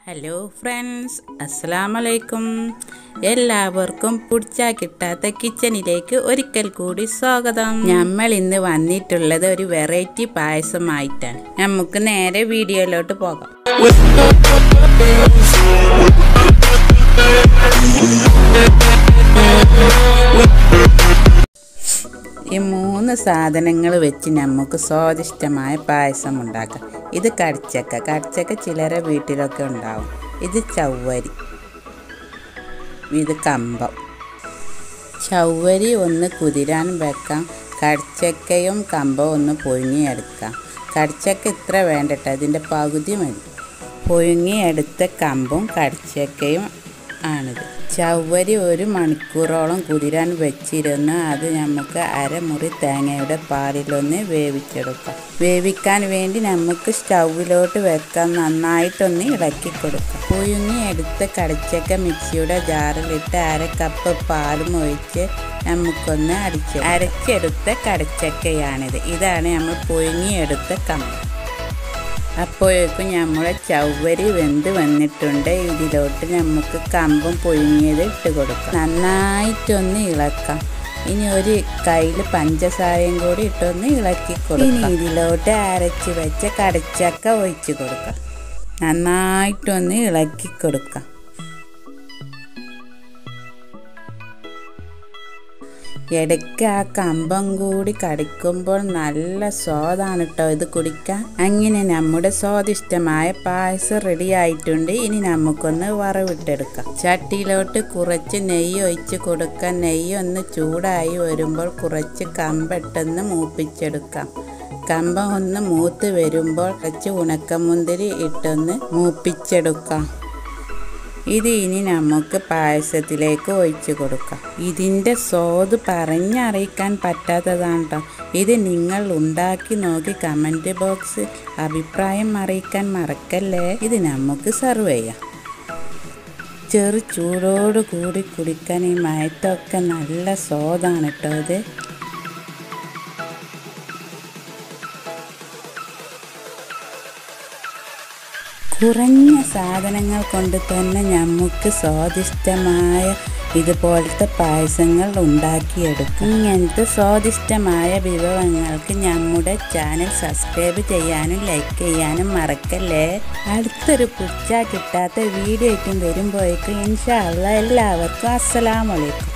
hello friends അസ്സലാമലൈക്കും എല്ലാവർക്കും പിടിച്ചാ കിട്ടാത്ത കിച്ചണിലേക്ക് ഒരിക്കൽ കൂടി സ്വാഗതം നമ്മൾ ഇന്ന് വന്നിട്ടുള്ളത് ഒരു വെറൈറ്റി പായസമായിട്ടാണ് നമുക്ക് നേരെ വീഡിയോയിലോട്ട് പോകാം ഈ മൂന്ന് സാധനങ്ങൾ വെച്ച് നമുക്ക് സ്വാദിഷ്ടമായ പായസം ഉണ്ടാക്കാം ഇത് കടിച്ചക്ക കടിച്ചക്ക ചിലരെ വീട്ടിലൊക്കെ ഉണ്ടാവും ഇത് ചവ്വരി ഇത് കമ്പം ചവ്വരി ഒന്ന് കുതിരാൻ വെക്കാം കടിച്ചക്കയും കമ്പവും ഒന്ന് പുഴുങ്ങിയെടുക്കാം കടിച്ചക്ക ഇത്ര വേണ്ടട്ടോ അതിൻ്റെ പകുതി മതി പുഴുങ്ങിയെടുത്ത കമ്പും കടിച്ചക്കയും ആണിത് ചവ്വരി ഒരു മണിക്കൂറോളം കുതിരാൻ വെച്ചിരുന്ന് അത് നമുക്ക് അരമുറി തേങ്ങയുടെ പാലിലൊന്ന് വേവിച്ചെടുക്കാം വേവിക്കാൻ വേണ്ടി നമുക്ക് സ്റ്റൗവിലോട്ട് വെക്കാൻ നന്നായിട്ടൊന്ന് ഇളക്കി കൊടുക്കാം പുഴുങ്ങി എടുത്ത കടിച്ചക്ക മിക്സിയുടെ ജാറിലിട്ട് അര കപ്പ് പാലും ഒഴിച്ച് നമുക്കൊന്ന് അടിച്ച് അരച്ചെടുത്ത കടിച്ചക്കയാണിത് ഇതാണ് നമ്മൾ പുഴുങ്ങിയെടുത്ത കമ്പ് അപ്പോഴേക്കും നമ്മുടെ ചവ്വരി വെന്ത് വന്നിട്ടുണ്ട് ഇതിലോട്ട് നമുക്ക് കമ്പും പുഴുങ്ങിയത് ഇട്ട് കൊടുക്കാം നന്നായിട്ടൊന്ന് ഇളക്കാം ഇനി ഒരു കയ്യിൽ പഞ്ചസാരയും കൂടി ഇട്ടൊന്ന് ഇളക്കി കൊടുക്കാം ഇനി ഇതിലോട്ട് അരച്ച് വെച്ച കടച്ചക്ക ഒഴിച്ച് കൊടുക്കാം നന്നായിട്ടൊന്ന് ഇളക്കി കൊടുക്കാം ഇടയ്ക്ക് ആ കമ്പം കൂടി കടിക്കുമ്പോൾ നല്ല സ്വാദാണ് കേട്ടോ ഇത് കുടിക്കാൻ അങ്ങനെ നമ്മുടെ സ്വാദിഷ്ടമായ പായസം റെഡി ആയിട്ടുണ്ട് ഇനി നമുക്കൊന്ന് വറവിട്ടെടുക്കാം ചട്ടിയിലോട്ട് കുറച്ച് നെയ്യ് ഒഴിച്ച് കൊടുക്കാം നെയ്യ് ഒന്ന് ചൂടായി വരുമ്പോൾ കുറച്ച് കമ്പെട്ടെന്ന് മൂപ്പിച്ചെടുക്കാം കമ്പം ഒന്ന് മൂത്ത് വരുമ്പോൾ കുറച്ച് ഉണക്കമുന്തിരി ഇട്ടൊന്ന് മൂപ്പിച്ചെടുക്കാം ഇത് ഇനി നമുക്ക് പായസത്തിലേക്ക് ഒഴിച്ചു കൊടുക്കാം ഇതിൻ്റെ സ്വാദ് പറഞ്ഞറിയിക്കാൻ പറ്റാത്തതാണ് കേട്ടോ ഇത് നിങ്ങൾ ഉണ്ടാക്കി നോക്കി കമൻറ്റ് ബോക്സ് അഭിപ്രായം അറിയിക്കാൻ മറക്കല്ലേ ഇത് നമുക്ക് സെർവ് ചെയ്യാം ചെറു ചൂടോട് കൂടി കുടിക്കാൻ ഈ മയത്തൊക്കെ നല്ല സ്വാദാണ് കേട്ടോ ഇത് കുറഞ്ഞ സാധനങ്ങൾ കൊണ്ട് തന്നെ നമുക്ക് സ്വാദിഷ്ടമായ ഇതുപോലത്തെ പായസങ്ങൾ ഉണ്ടാക്കിയെടുക്കും ഇങ്ങനത്തെ സ്വാദിഷ്ടമായ വിഭവങ്ങൾക്ക് നമ്മുടെ ചാനൽ സബ്സ്ക്രൈബ് ചെയ്യാനും ലൈക്ക് ചെയ്യാനും മറക്കല്ലേ അടുത്തൊരു പുച്ച കിട്ടാത്ത വീഡിയോ ആയിട്ടും വരുമ്പോഴേക്കും ഇൻഷാല്ല എല്ലാവർക്കും അസ്സലാമലൈക്കും